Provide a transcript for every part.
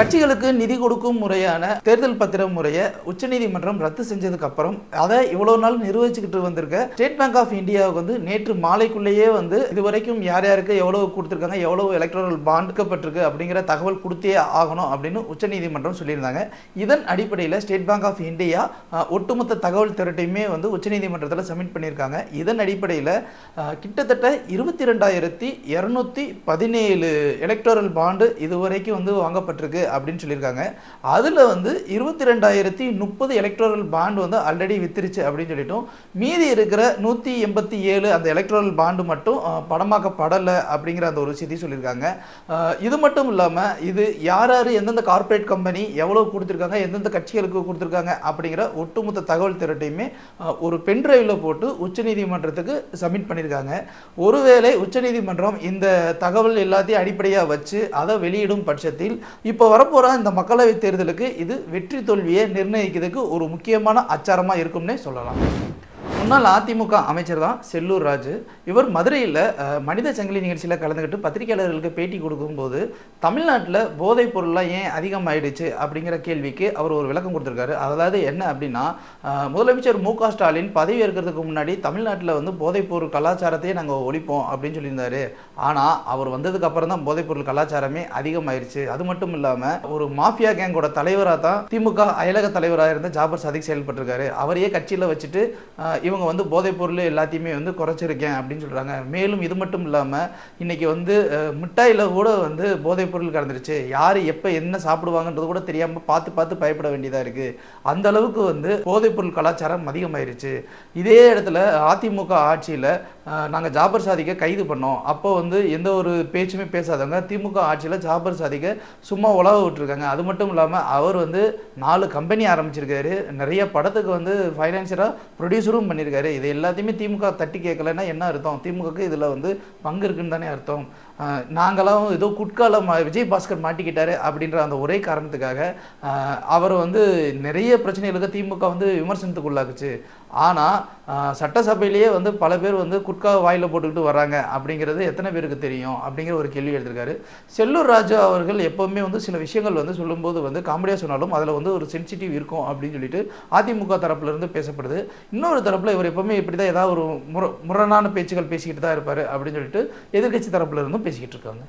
கட்சிகளுக்கு நிதி கொடுக்கும் முறையான தேர்தல் பத்திர முறையை உச்சநீதிமன்றம் ரத்து செஞ்சதுக்கு அப்புறம் அதை இவ்வளவு நாள் நிர்வகிச்சுக்கிட்டு வந்திருக்க ஸ்டேட் பேங்க் ஆஃப் இந்தியாவுக்கு வந்து நேற்று மாலைக்குள்ளேயே வந்து இதுவரைக்கும் யார் யாருக்கு எவ்வளவு கொடுத்துருக்காங்க எவ்வளவு எலக்ட்ரல் பாண்டுக்கப்பட்டிருக்கு அப்படிங்கிற தகவல் கொடுத்தே ஆகணும் அப்படின்னு உச்சநீதிமன்றம் சொல்லியிருந்தாங்க இதன் அடிப்படையில் ஸ்டேட் பேங்க் ஆஃப் இந்தியா அஹ், ஒட்டுமொத்த தகவல் திரட்டையுமே வந்து உச்சநீதிமன்றத்தில் சப்மிட் பண்ணியிருக்காங்க இதன் அடிப்படையில் அஹ், கிட்டத்தட்ட இருபத்தி ரெண்டாயிரத்தி இரநூத்தி பதினேழு எலக்டோரல் பாண்டு இதுவரைக்கும் வந்து வாங்கப்பட்டிருக்கு அப்படின்னு சொல்லியிருக்காங்க அதில் வந்து இருபத்தி ரெண்டாயிரத்தி முப்பது எலக்ட்ரல் பாண்டு வந்து ஆல்ரெடி வித்துருச்சு அப்படின்னு சொல்லிட்டோம் மீதி இருக்கிற நூற்றி எண்பத்தி ஏழு அந்த எலக்ட்ரல் பாண்டு மட்டும் அஹ், படமாக்கப்படலை அப்படிங்கிற அந்த ஒரு செய்தி சொல்லியிருக்காங்க அஹ், இது மட்டும் இல்லாமல் இது யார் யார் எந்தெந்த கார்ப்பரேட் கம்பெனி எவ்வளோ கொடுத்துருக்காங்க எந்தெந்த கட்சிகளுக்கு கொடுத்துருக்காங்க அப்படிங்கிற ஒட்டுமொத்த தகவல் திரட்டையுமே அஹ், ஒரு பென் டிரைவில் போட்டு உச்சநீதிமன்றத்துக்கு சப்மிட் பண்ணியிருக்காங்க ஒருவேளை உச்சநீதிமன்றம் இந்த தகவல் எல்லாத்தையும் அடிப்படையாக வச்சு அதை வெளியிடும் பட்சத்தில் இப்போ வரப்போகிற இந்த மக்களவைத் தேர்தலுக்கு இது வெற்றி தோல்வியை நிர்ணயிக்கிறதுக்கு ஒரு முக்கியமான அச்சாரமாக இருக்கும்னே சொல்லலாம் முன்னாள் அதிமுக அமைச்சர் தான் செல்லூர் ராஜு இவர் மதுரையில் அஹ், மனித சங்கிலி நிகழ்ச்சியில் கலந்துக்கிட்டு பத்திரிகையாளர்களுக்கு பேட்டி கொடுக்கும்போது தமிழ்நாட்டில் போதைப் பொருள்லாம் ஏன் அதிகமாயிடுச்சு அப்படிங்கிற கேள்விக்கு அவர் ஒரு விளக்கம் கொடுத்துருக்காரு அதாவது என்ன அப்படின்னா அஹ், முதலமைச்சர் மு க ஸ்டாலின் பதவி ஏற்கிறதுக்கு முன்னாடி தமிழ்நாட்டில் வந்து போதைப் பொருள் கலாச்சாரத்தையே நாங்கள் ஒழிப்போம் அப்படின்னு சொல்லியிருந்தாரு ஆனால் அவர் வந்ததுக்கு அப்புறம் தான் போதைப் பொருள் கலாச்சாரமே அதிகமாயிருச்சு அது மட்டும் இல்லாமல் ஒரு மாஃபியா கேங்கோட தலைவராக தான் திமுக அயலக தலைவராக இருந்த ஜாபர் சாதிக் செயல்பட்டிருக்காரு அவரையே கட்சியில் வச்சுட்டு அஹ், இவங்க வந்து போதைப் பொருள் எல்லாத்தையுமே வந்து குறைச்சிருக்கேன் அப்படின்னு சொல்கிறாங்க மேலும் இது மட்டும் இல்லாமல் இன்னைக்கு வந்து அஹ், மிட்டாயில கூட வந்து போதைப் பொருள் கலந்துருச்சு யார் எப்போ என்ன சாப்பிடுவாங்கன்றது கூட தெரியாமல் பார்த்து பார்த்து பயப்பட வேண்டியதாக இருக்குது அந்த அளவுக்கு வந்து போதைப் பொருள் கலாச்சாரம் அதிகமாயிருச்சு இதே இடத்துல அதிமுக ஆட்சியில் நாங்கள் ஜாபர் சாதிக்க கைது பண்ணோம் அப்போ வந்து எந்த ஒரு பேச்சுமே பேசாதவங்க திமுக ஆட்சியில் ஜாபர் சாதிக்க சும்மா உலக விட்டுருக்காங்க அது மட்டும் இல்லாமல் அவர் வந்து நாலு கம்பெனி ஆரம்பிச்சிருக்காரு நிறைய படத்துக்கு வந்து ஃபைனான்சியராக ப்ரொடியூசரும் பண்ணியிருக்காரு இது எல்லாத்தையுமே திமுக தட்டி கேட்கலன்னா என்ன அர்த்தம் திமுகக்கு இதில் வந்து பங்கு இருக்குன்னு தானே அர்த்தம் அஹ் நாங்களாம் ஏதோ குட்கால மா விஜய் பாஸ்கர் மாட்டிக்கிட்டாரு அப்படின்ற அந்த ஒரே காரணத்துக்காக அஹ் அவர் வந்து நிறைய பிரச்சனைகளுக்கு திமுக வந்து விமர்சனத்துக்குள்ளாக்குச்சு ஆனால் சட்டசபையிலேயே வந்து பல பேர் வந்து குட்கா வாயில் போட்டுக்கிட்டு வராங்க அப்படிங்கிறது எத்தனை பேருக்கு தெரியும் அப்படிங்கிற ஒரு கேள்வி எடுத்திருக்காரு செல்லூர் ராஜா அவர்கள் எப்போவுமே வந்து சில விஷயங்கள் வந்து சொல்லும்போது வந்து காமெடியாக சொன்னாலும் அதில் வந்து ஒரு சென்சிட்டிவ் இருக்கும் அப்படின்னு சொல்லிட்டு அதிமுக தரப்புல இருந்து பேசப்படுது இன்னொரு தரப்புல இவர் எப்பவுமே இப்படி தான் ஏதாவது ஒரு முர முரணான பேச்சுகள் பேசிக்கிட்டு தான் இருப்பார் அப்படின்னு சொல்லிட்டு எதிர்க்கட்சி தரப்புல இருந்தும் பேசிக்கிட்டு இருக்காங்க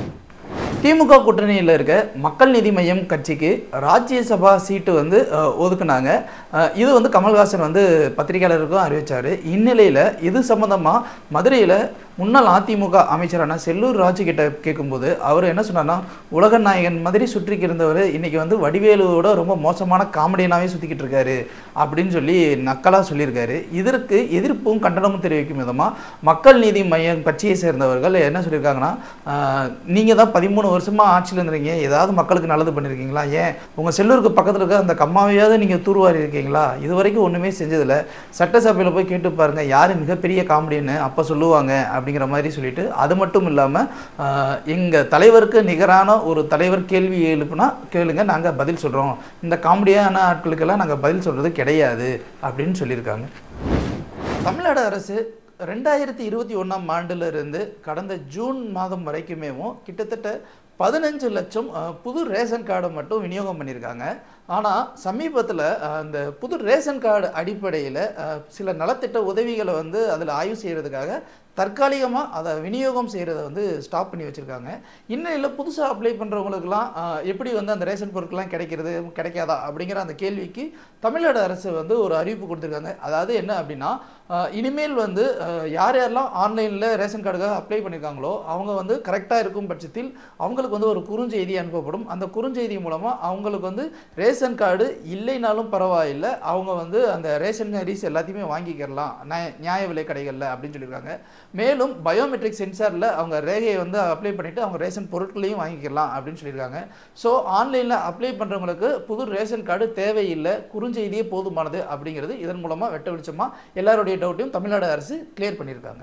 திமுக கூட்டணியில் இருக்க மக்கள் நீதி மையம் கட்சிக்கு ராஜ்யசபா சீட்டு வந்து அஹ், ஒதுக்குனாங்க அஹ், இது வந்து கமல்ஹாசன் வந்து பத்திரிகையாளருக்கும் அறிவிச்சார் இந்நிலையில் இது சம்மந்தமாக மதுரையில் முன்னாள் அதிமுக அமைச்சரான செல்லூர் ராஜு கிட்ட கேட்கும்போது அவர் என்ன சொன்னார்னா உலக நாயகன் மாதிரி சுற்றிக்கு இருந்தவர் இன்னைக்கு வந்து வடிவேலுவோட ரொம்ப மோசமான காமெடியனாகவே சுற்றிக்கிட்டு இருக்காரு அப்படின்னு சொல்லி நக்கலாக சொல்லியிருக்காரு இதற்கு எதிர்ப்பும் கண்டனமும் தெரிவிக்கும் விதமாக மக்கள் நீதி மையம் கட்சியை சேர்ந்தவர்கள் என்ன சொல்லியிருக்காங்கன்னா நீங்கள் தான் பதிமூணு வருஷமாக ஆட்சியில் இருந்தீங்க ஏதாவது மக்களுக்கு நல்லது பண்ணியிருக்கீங்களா ஏன் உங்கள் செல்லூருக்கு பக்கத்தில் இருக்க அந்த கம்மாவையாவது நீங்கள் தூர்வாரி இருக்கீங்களா இது வரைக்கும் ஒன்றுமே செஞ்சதில்ல சட்டசபையில் போய் கேட்டு பாருங்க யார் மிகப்பெரிய காமெடின்னு அப்போ சொல்லுவாங்க அப்படிங்கிற மாதிரி சொல்லிட்டு அது மட்டும் இல்லாமல் எங்கள் தலைவருக்கு நிகரான ஒரு தலைவர் கேள்வி எழுப்புனா கேளுங்க நாங்கள் பதில் சொல்கிறோம் இந்த காமெடியான ஆட்களுக்கெல்லாம் நாங்கள் பதில் சொல்கிறது கிடையாது அப்படின்னு சொல்லியிருக்காங்க தமிழ்நாடு அரசு ரெண்டாயிரத்தி இருபத்தி ஒன்றாம் ஆண்டிலிருந்து கடந்த ஜூன் மாதம் வரைக்குமேவும் கிட்டத்தட்ட பதினஞ்சு லட்சம் அஹ், புது ரேஷன் கார்டை மட்டும் விநியோகம் பண்ணியிருக்காங்க ஆனால் சமீபத்தில் அந்த புது ரேஷன் கார்டு அடிப்படையில் சில நலத்திட்ட உதவிகளை வந்து அதில் ஆய்வு செய்கிறதுக்காக தற்காலிகமாக அதை விநியோகம் செய்கிறத வந்து ஸ்டாப் பண்ணி வச்சுருக்காங்க இன்னும் புதுசாக அப்ளை பண்ணுறவங்களுக்குலாம் எப்படி வந்து அந்த ரேஷன் பொருட்கள்லாம் கிடைக்கிறது கிடைக்காதா அப்படிங்கிற அந்த கேள்விக்கு தமிழ்நாடு அரசு வந்து ஒரு அறிவிப்பு கொடுத்துருக்காங்க அதாவது என்ன அப்படின்னா அஹ், இனிமேல் வந்து அஹ், யார் யாரெல்லாம் ஆன்லைனில் ரேஷன் கார்டுக்காக அப்ளை பண்ணியிருக்காங்களோ அவங்க வந்து கரெக்டாக இருக்கும் பட்சத்தில் அவங்களுக்கு வந்து ஒரு குறுஞ்செய்தி அனுப்பப்படும் அந்த குறுஞ்செய்தி மூலமாக அவங்களுக்கு வந்து ரேஷன் கார்டு இல்லைனாலும் பரவாயில்லை அவங்க வந்து அந்த ரேஷன் அரிசி எல்லாத்தையுமே வாங்கிக்கிறலாம் நியாய- நியாய விலை கடைகளில் அப்படின்னு சொல்லியிருக்காங்க மேலும் பயோமெட்ரிக் சென்சாரில் அவங்க ரேகையை வந்து அப்ளை பண்ணிவிட்டு அவங்க ரேஷன் பொருட்களையும் வாங்கிக்கலாம் அப்படின்னு சொல்லியிருக்காங்க ஸோ ஆன்லைனில் அப்ளை பண்ணுறவங்களுக்கு புது ரேஷன் கார்டு தேவையில்லை குறுஞ்செய்தியே போதுமானது அப்படிங்கிறது இதன் மூலமாக வெட்ட வெளிச்சமாக எல்லாருடைய டவுட்டையும் தமிழ்நாடு அரசு கிளியர் பண்ணியிருக்காங்க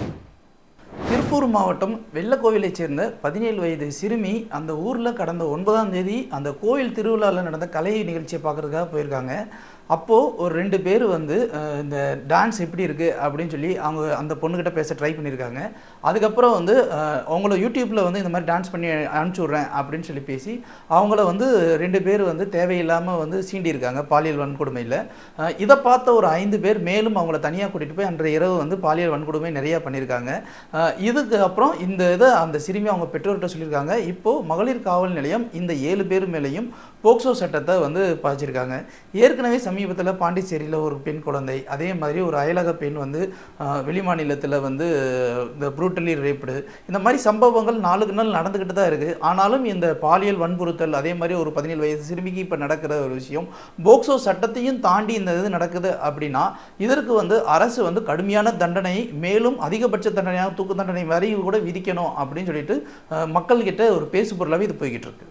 திருப்பூர் மாவட்டம் வெள்ளக்கோவிலைச் சேர்ந்த பதினேழு வயது சிறுமி அந்த ஊரில் கடந்த ஒன்பதாம் தேதி அந்த கோயில் திருவிழாவில் நடந்த கலை நிகழ்ச்சியை பார்க்குறதுக்காக போயிருக்காங்க அப்போது ஒரு ரெண்டு பேர் வந்து அஹ், இந்த டான்ஸ் எப்படி இருக்குது அப்படின்னு சொல்லி அவங்க அந்த பொண்ணுக்கிட்ட பேச ட்ரை பண்ணியிருக்காங்க அதுக்கப்புறம் வந்து அஹ், அவங்கள யூடியூப்பில் வந்து இந்த மாதிரி டான்ஸ் பண்ணி அனுப்பிச்சி விட்றேன் அப்படின்னு சொல்லி பேசி அவங்கள வந்து ரெண்டு பேர் வந்து தேவையில்லாமல் வந்து சீண்டியிருக்காங்க பாலியல் வன்கொடுமையில் இதை பார்த்த ஒரு ஐந்து பேர் மேலும் அவங்கள தனியாக கூட்டிகிட்டு போய் அன்றைய இரவு வந்து பாலியல் வன்கொடுமை நிறையா பண்ணியிருக்காங்க அஹ், இதுக்கு அப்புறம் இந்த இதை அந்த சிறுமி அவங்க பெற்றோர்கிட்ட சொல்லியிருக்காங்க இப்போது மகளிர் காவல் நிலையம் இந்த ஏழு பேர் மேலேயும் போக்சோ சட்டத்தை வந்து பாய்ச்சிருக்காங்க ஏற்கனவே சமீபத்தில் பாண்டிச்சேரியில் ஒரு பெண் குழந்தை அதே மாதிரி ஒரு அயலக பெண் வந்து அஹ், வெளிமாநிலத்தில் வந்து இந்த ப்ரூட்டலி ரேப்டு இந்த மாதிரி சம்பவங்கள் நாளுக்கு நாள் நடந்துக்கிட்டு தான் இருக்குது ஆனாலும் இந்த பாலியல் வன்புறுத்தல் அதே மாதிரி ஒரு பதினேழு வயசு சிறுமிக்கு இப்போ நடக்கிற ஒரு விஷயம் போக்சோ சட்டத்தையும் தாண்டி இந்த இது நடக்குது அப்படின்னா இதற்கு வந்து அரசு வந்து கடுமையான தண்டனை மேலும் அதிகபட்ச தண்டனையாக தூக்கு தண்டனை வரை கூட விதிக்கணும் அப்படின்னு சொல்லிட்டு அஹ், மக்கள்கிட்ட ஒரு பேசு பொருளாகவே இது போய்கிட்டு இருக்கு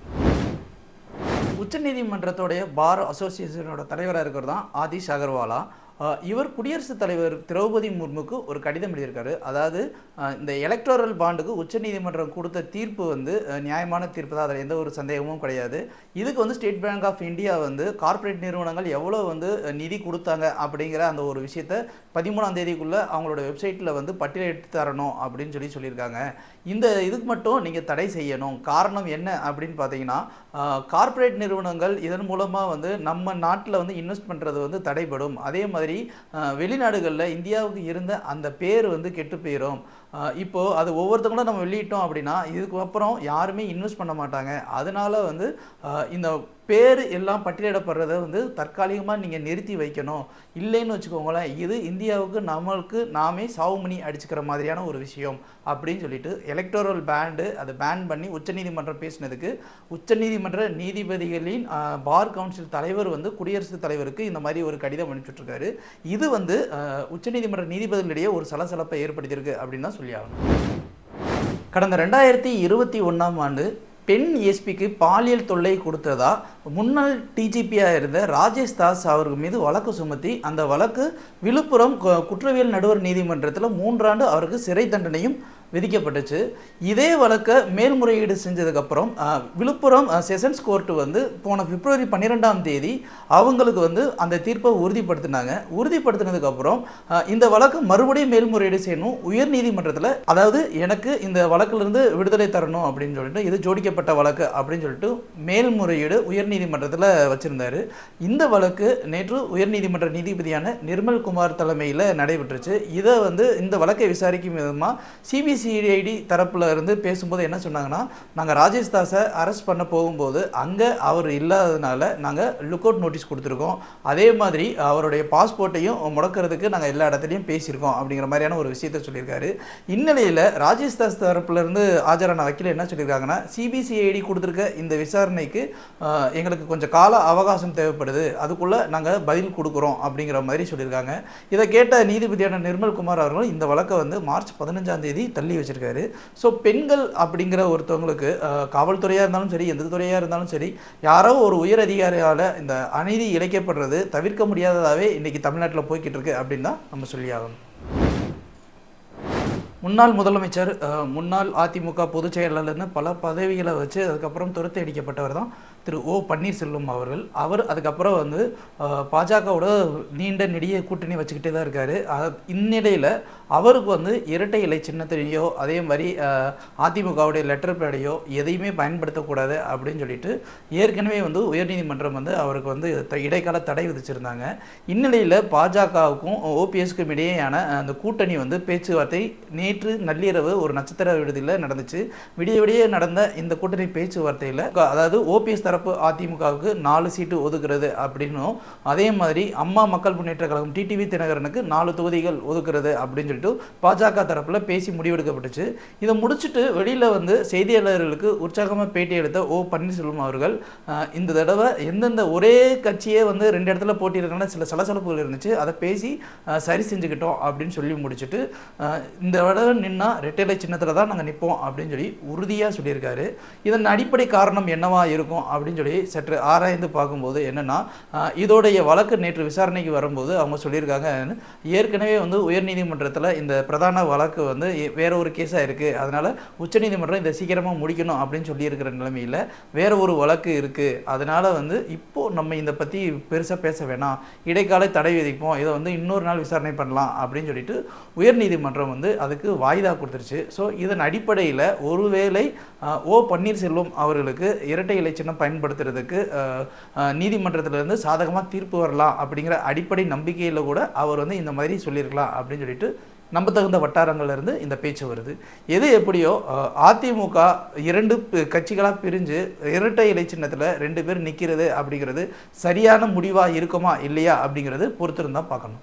உச்சநீதிமன்றத்தோடைய பார் அசோசியேஷனோட தலைவராக இருக்கிறது தான் ஆதிஷ் அகர்வாலா அஹ் இவர் குடியரசுத் தலைவர் திரௌபதி முர்முக்கு ஒரு கடிதம் எழுதியிருக்காரு அதாவது அஹ் இந்த எலக்டோரல் பாண்டுக்கு உச்சநீதிமன்றம் கொடுத்த தீர்ப்பு வந்து அஹ் நியாயமான தீர்ப்பு தான் அதில் எந்த ஒரு சந்தேகமும் கிடையாது இதுக்கு வந்து ஸ்டேட் பேங்க் ஆஃப் இந்தியா வந்து கார்ப்பரேட் நிறுவனங்கள் எவ்வளோ வந்து அஹ் நிதி கொடுத்தாங்க அப்படிங்கிற அந்த ஒரு விஷயத்த பதிமூணாம் தேதிக்குள்ளே அவங்களோட வெப்சைட்டில் வந்து பட்டியலிட்டு தரணும் அப்படின்னு சொல்லி சொல்லியிருக்காங்க இந்த இதுக்கு மட்டும் நீங்கள் தடை செய்யணும் காரணம் என்ன அப்படின்னு பார்த்தீங்கன்னா கார்ப்பரேட் நிறுவனங்கள் இதன் மூலமாக வந்து நம்ம நாட்டில் வந்து இன்வெஸ்ட் பண்ணுறது வந்து தடைபடும் அதே மாதிரி வெளிநாடுகளில் இந்தியாவுக்கு இருந்த அந்த பேர் வந்து கெட்டு போயிடும் ஆஹ் இப்போ அது ஒவ்வொருத்தங்களும் நம்ம வெளியிட்டோம் அப்படின்னா இதுக்கு அப்புறம் யாருமே இன்வெஸ்ட் பண்ண மாட்டாங்க அதனால வந்து ஆஹ் இந்த பேர் எல்லாம் பட்டியலிடப்படுறதை வந்து தற்காலிகமாக நீங்கள் நிறுத்தி வைக்கணும் இல்லைன்னு வச்சுக்கோங்களேன் இது இந்தியாவுக்கு நம்மளுக்கு நாமே சாவுமணி அடிச்சுக்கிற மாதிரியான ஒரு விஷயம் அப்படின்னு சொல்லிட்டு எலக்டோரல் பேண்டு அதை பேன் பண்ணி உச்சநீதிமன்றம் பேசினதுக்கு உச்சநீதிமன்ற நீதிபதிகளின் ஆஹ், பார் கவுன்சில் தலைவர் வந்து குடியரசுத் தலைவருக்கு இந்த மாதிரி ஒரு கடிதம் அனுப்பிச்சுட்ருக்காரு இது வந்து ஆஹ், உச்சநீதிமன்ற நீதிபதிகளிடையே ஒரு சலசலப்பை ஏற்படுத்தியிருக்கு அப்படின்னு தான் சொல்லி ஆகணும் கடந்த ரெண்டாயிரத்தி இருபத்தி ஒன்றாம் ஆண்டு பெண் எஸ்பிக்கு பாலியல் தொல்லை கொடுத்ததா முன்னாள் டிஜிபியாக இருந்த ராஜேஷ் தாஸ் அவர்கள் மீது வழக்கு சுமத்தி அந்த வழக்கு விழுப்புரம் கு- குற்றவியல் நடுவர் நீதிமன்றத்தில் மூன்றாண்டு அவருக்கு சிறை தண்டனையும் விதிக்கப்பட்டுச்சு இதே வழக்கை மேல்முறையீடு செஞ்சதுக்கப்புறம் அஹ், விழுப்புரம் அஹ், செஷன்ஸ் கோர்ட்டு வந்து போன பிப்ரவரி பன்னிரெண்டாம் தேதி அவங்களுக்கு வந்து அந்த தீர்ப்பை உறுதிப்படுத்தினாங்க உறுதிப்படுத்தினதுக்கப்புறம் அஹ், இந்த வழக்கு மறுபடியும் மேல்முறையீடு செய்யணும் உயர் நீதிமன்றத்தில் அதாவது எனக்கு இந்த வழக்கிலிருந்து விடுதலை தரணும் அப்படின்னு சொல்லிட்டு இது ஜோடிக்கப்பட்ட வழக்கு அப்படின்னு சொல்லிட்டு மேல்முறையீடு உயர் நீதிமன்றத்தில் வச்சிருந்தாரு இந்த வழக்கு நேற்று உயர் நீதிமன்ற நீதிபதியான நிர்மல் குமார் தலைமையில் நடைபெற்றுச்சு இதை வந்து இந்த வழக்கை விசாரிக்கும் விதமாக சிபிசிஐடி தரப்புல இருந்து பேசும்போது என்ன சொன்னாங்கன்னா நாங்கள் ராஜேஷ் தாஸை அரெஸ்ட் பண்ண போகும்போது அங்கே அவர் இல்லாததுனால நாங்கள் லுக் அவுட் நோட்டீஸ் கொடுத்துருக்கோம் அதே மாதிரி அவருடைய பாஸ்போர்ட்டையும் முடக்கிறதுக்கு நாங்கள் எல்லா இடத்துலையும் பேசியிருக்கோம் அப்படிங்கிற மாதிரியான ஒரு விஷயத்த சொல்லியிருக்காரு இந்நிலையில் ராஜேஷ் தாஸ் தரப்புல இருந்து ஆஜரான வக்கீல் என்ன சொல்லியிருக்காங்கன்னா சிபிசிஐடி கொடுத்துருக்க இந்த விசாரணைக்கு ஆஹ், எங்களுக்கு கொஞ்சம் கால அவகாசம் தேவைப்படுது அதுக்குள்ளே நாங்கள் பதில் கொடுக்குறோம் அப்படிங்கிற மாதிரி சொல்லியிருக்காங்க இதை கேட்ட நீதிபதியான நிர்மல் குமார் அவர்கள் இந்த வழக்கை வந்து மார்ச் பதினஞ்சாம் தேதி தள்ளி வச்சிருக்காரு ஸோ பெண்கள் அப்படிங்கிற ஒருத்தவங்களுக்கு ஆஹ், காவல்துறையாக இருந்தாலும் சரி எந்த துறையாக இருந்தாலும் சரி யாரோ ஒரு உயர் அதிகாரியால் இந்த அநீதி இழைக்கப்படுறது தவிர்க்க முடியாததாகவே இன்னைக்கு தமிழ்நாட்டில் போய்கிட்டு இருக்கு அப்படின்னு தான் நம்ம சொல்லி ஆகணும் முன்னாள் முதலமைச்சர் அஹ், முன்னாள் அதிமுக பொதுச் செயலாளர்னு பல பதவிகளை வச்சு அதுக்கப்புறம் துரத்தி அடிக்கப்பட்டவர் தான் திரு ஓ பன்னீர்செல்வம் அவர்கள் அவர் அதுக்கப்புறம் வந்து அஹ், பாஜகவோட நீண்ட நெடிய கூட்டணி வச்சுக்கிட்டே தான் இருக்காரு அ- இந்நிலையில் அவருக்கு வந்து இரட்டை இலை சின்னத்திலேயோ அதே மாதிரி அஹ், அதிமுகவுடைய லெட்டர் பேடையோ எதையுமே பயன்படுத்தக்கூடாது அப்படின்னு சொல்லிட்டு ஏற்கனவே வந்து உயர்நீதிமன்றம் வந்து அவருக்கு வந்து த- இடைக்கால தடை விதிச்சிருந்தாங்க இந்நிலையில் பாஜகவுக்கும் ஓபிஎஸ்க்கும் இடையேயான அந்த கூட்டணி வந்து பேச்சுவார்த்தை நேற்று நள்ளிரவு ஒரு நட்சத்திர விடுதியில் நடந்துச்சு விடிய விடிய நடந்த இந்த கூட்டணி பேச்சுவார்த்தையில் அதாவது ஓபிஎஸ் தரப்பு அதிமுகவுக்கு நாலு சீட்டு ஒதுக்குறது அப்படின்னும் அதே மாதிரி அம்மா மக்கள் முன்னேற்ற கழகம் டிடிவி தினகரனுக்கு நாலு தொகுதிகள் ஒதுக்குறது அப்படின்னு சொல்லிட்டு பாஜக தரப்பில் பேசி முடிவெடுக்கப்பட்டுச்சு இதை முடிச்சுட்டு வெளியில் வந்து செய்தியாளர்களுக்கு உற்சாகமாக பேட்டி எடுத்த ஓ பன்னீர்செல்வம் அவர்கள் அஹ், இந்த தடவை எந்தெந்த ஒரே கட்சியே வந்து ரெண்டு இடத்துல போட்டியிருக்கனால சில சலசலப்புகள் இருந்துச்சு அதை பேசி அஹ், சரி செஞ்சுக்கிட்டோம் அப்படின்னு சொல்லி முடிச்சுட்டு அஹ், இந்த தடவை நின்னா ரெட்டைலை சின்னத்தில் தான் நாங்கள் நிற்போம் அப்படின்னு சொல்லி உறுதியாக சொல்லியிருக்காரு இதன் அடிப்படை காரணம் என்னவா இருக்கும் அப்படின்னு அப்படின்னு சொல்லி சற்று ஆராய்ந்து பார்க்கும்போது என்னன்னா ஆஹ், இதோடைய வழக்கு நேற்று விசாரணைக்கு வரும்போது அவங்க சொல்லியிருக்காங்க ஏற்கனவே வந்து உயர்நீதிமன்றத்தில் இந்த பிரதான வழக்கு வந்து எ- வேற ஒரு கேஸாக இருக்குது அதனால உச்சநீதிமன்றம் இதை சீக்கிரமாக முடிக்கணும் அப்படின்னு சொல்லியிருக்கிற நிலைமையில் வேற ஒரு வழக்கு இருக்குது அதனால வந்து இப்போ நம்ம இதை பற்றி பெருசாக பேச வேணாம் இடைக்கால தடை விதிப்போம் இதை வந்து இன்னொரு நாள் விசாரணை பண்ணலாம் அப்படின்னு சொல்லிட்டு உயர்நீதிமன்றம் வந்து அதுக்கு வாய்தா கொடுத்துருச்சு ஸோ இதன் அடிப்படையில் ஒருவேளை ஆஹ், ஓ பன்னீர்செல்வம் அவர்களுக்கு இரட்டை இலை சின்னம் பயன்படுத்துறதுக்கு ஆஹ், ஆஹ், நீதிமன்றத்திலிருந்து சாதகமாக தீர்ப்பு வரலாம் அப்படிங்கிற அடிப்படை நம்பிக்கையில் கூட அவர் வந்து இந்த மாதிரி சொல்லியிருக்கலாம் அப்படின்னு சொல்லிட்டு நம்ப தகுந்த வட்டாரங்கள்ல இருந்து இந்த பேச்சு வருது எது எப்படியோ அஹ், அதிமுக இரண்டு பி- கட்சிகளா பிரிஞ்சு இரட்டை இலை சின்னத்துல ரெண்டு பேர் நிக்கிறது அப்படிங்கிறது சரியான முடிவா இருக்குமா இல்லையா அப்படிங்கிறது பொறுத்திருந்தா பார்க்கணும்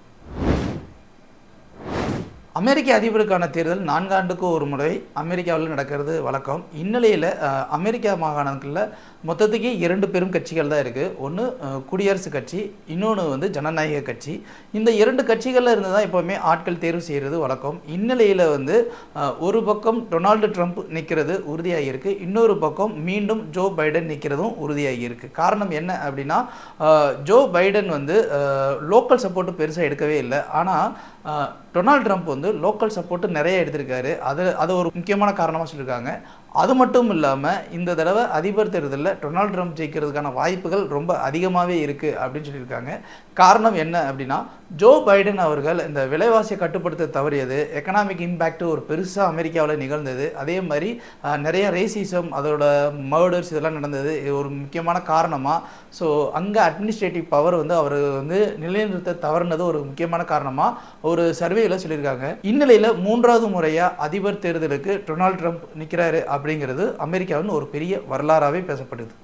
அமெரிக்க அதிபருக்கான தேர்தல் நான்காண்டுக்கு ஒரு முறை அமெரிக்காவில் நடக்கிறது வழக்கம் இந்நிலையில் அஹ், அமெரிக்கா மாகாணங்களில் மொத்தத்துக்கு இரண்டு பெரும் கட்சிகள் தான் இருக்குது ஒன்று குடியரசுக் கட்சி இன்னொன்று வந்து ஜனநாயக கட்சி இந்த இரண்டு கட்சிகளில் இருந்து தான் எப்போவுமே ஆட்கள் தேர்வு செய்கிறது வழக்கம் இந்நிலையில் வந்து அஹ், ஒரு பக்கம் டொனால்டு ட்ரம்ப் நிற்கிறது உறுதியாகி இருக்கு இன்னொரு பக்கம் மீண்டும் ஜோ பைடன் நிற்கிறதும் உறுதியாகி இருக்கு காரணம் என்ன அப்படின்னா அஹ், ஜோ பைடன் வந்து லோக்கல் சப்போர்ட் பெருசாக எடுக்கவே இல்லை ஆனால் டொனால்ட் ட்ரம்ப் வந்து லோக்கல் சப்போர்ட் நிறைய எடுத்திருக்காரு அது அது ஒரு முக்கியமான காரணமாக சொல்லியிருக்காங்க அது மட்டும் இல்லாமல் இந்த தடவை அதிபர் தேர்தலில் டொனால்ட் ட்ரம்ப் ஜெயிக்கிறதுக்கான வாய்ப்புகள் ரொம்ப அதிகமாகவே இருக்குது அப்படின்னு சொல்லியிருக்காங்க காரணம் என்ன அப்படின்னா ஜோ பைடன் அவர்கள் இந்த விலைவாசியை கட்டுப்படுத்த தவறியது எக்கனாமிக் இம்பேக்ட் ஒரு பெருசாக அமெரிக்காவில் நிகழ்ந்தது அதே மாதிரி அஹ், நிறைய ரேசிசம் அதோட மர்டர்ஸ் இதெல்லாம் நடந்தது இது ஒரு முக்கியமான காரணமாக ஸோ அங்கே அட்மினிஸ்ட்ரேட்டிவ் பவர் வந்து அவர் வந்து நிலைநிறுத்த தவறுனது ஒரு முக்கியமான காரணமாக ஒரு சர்வேயில் சொல்லியிருக்காங்க இந்நிலையில் மூன்றாவது முறையாக அதிபர் தேர்தலுக்கு டொனால்ட் ட்ரம்ப் நிற்கிறாரு அப்படிங்கிறது அமெரிக்காவின் ஒரு பெரிய வரலாறாகவே பேசப்படுது